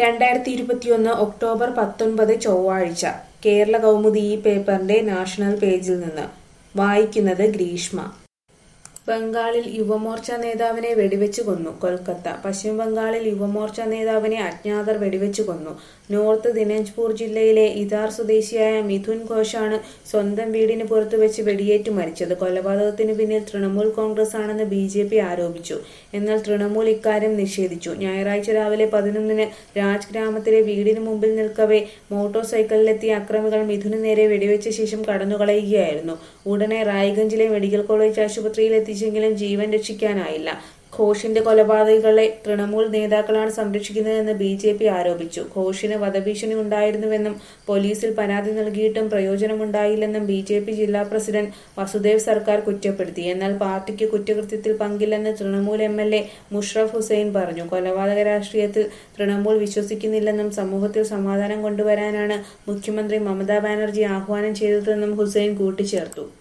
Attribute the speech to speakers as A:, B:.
A: രണ്ടായിരത്തി ഇരുപത്തിയൊന്ന് ഒക്ടോബർ പത്തൊൻപത് ചൊവ്വാഴ്ച കേരള കൗമുദി ഈ പേപ്പറിന്റെ നാഷണൽ പേജിൽ നിന്ന് വായിക്കുന്നത് ഗ്രീഷ്മ ബംഗാളിൽ യുവമോർച്ച നേതാവിനെ വെടിവെച്ച് കൊന്നു കൊൽക്കത്ത പശ്ചിമ ബംഗാളിൽ യുവമോർച്ച നേതാവിനെ അജ്ഞാതർ വെടിവെച്ച് കൊന്നു നോർത്ത് ദിനഞ്ച്പൂർ ജില്ലയിലെ ഇതാർ സ്വദേശിയായ മിഥുൻ ഘോഷാണ് സ്വന്തം വീടിന് പുറത്തു വെച്ച് വെടിയേറ്റ് മരിച്ചത് കൊലപാതകത്തിന് പിന്നിൽ തൃണമൂൽ കോൺഗ്രസ് ആണെന്ന് ബി ജെ പി ആരോപിച്ചു എന്നാൽ തൃണമൂൽ ഇക്കാര്യം നിഷേധിച്ചു ഞായറാഴ്ച രാവിലെ പതിനൊന്നിന് രാജ് ഗ്രാമത്തിലെ വീടിന് മുമ്പിൽ നിൽക്കവെ മോട്ടോർ സൈക്കിളിലെത്തിയ അക്രമികൾ മിഥുന് നേരെ വെടിവെച്ച ശേഷം കടന്നുകളയുകയായിരുന്നു ഉടനെ റായ്ഗഞ്ചിലെ മെഡിക്കൽ കോളേജ് ആശുപത്രിയിൽ എത്തിച്ചെങ്കിലും ജീവൻ രക്ഷിക്കാനായില്ല ഘോഷിന്റെ കൊലപാതകികളെ തൃണമൂൽ നേതാക്കളാണ് സംരക്ഷിക്കുന്നതെന്ന് ബി ജെ പി ആരോപിച്ചു ഘോഷിന് വധഭീഷണി ഉണ്ടായിരുന്നുവെന്നും പോലീസിൽ പരാതി നൽകിയിട്ടും പ്രയോജനമുണ്ടായില്ലെന്നും ബി ജെ പി ജില്ലാ പ്രസിഡന്റ് വസുദേവ് സർക്കാർ കുറ്റപ്പെടുത്തി എന്നാൽ പാർട്ടിക്ക് കുറ്റകൃത്യത്തിൽ പങ്കില്ലെന്ന് Trinamool M L A Musharraf Hussain പറഞ്ഞു കൊലപാതക രാഷ്ട്രീയത്തിൽ തൃണമൂൽ വിശ്വസിക്കുന്നില്ലെന്നും സമൂഹത്തിൽ സമാധാനം കൊണ്ടുവരാനാണ് മുഖ്യമന്ത്രി മമതാ ബാനർജി ആഹ്വാനം ചെയ്തതെന്നും ഹുസൈൻ കൂട്ടിച്ചേർത്തു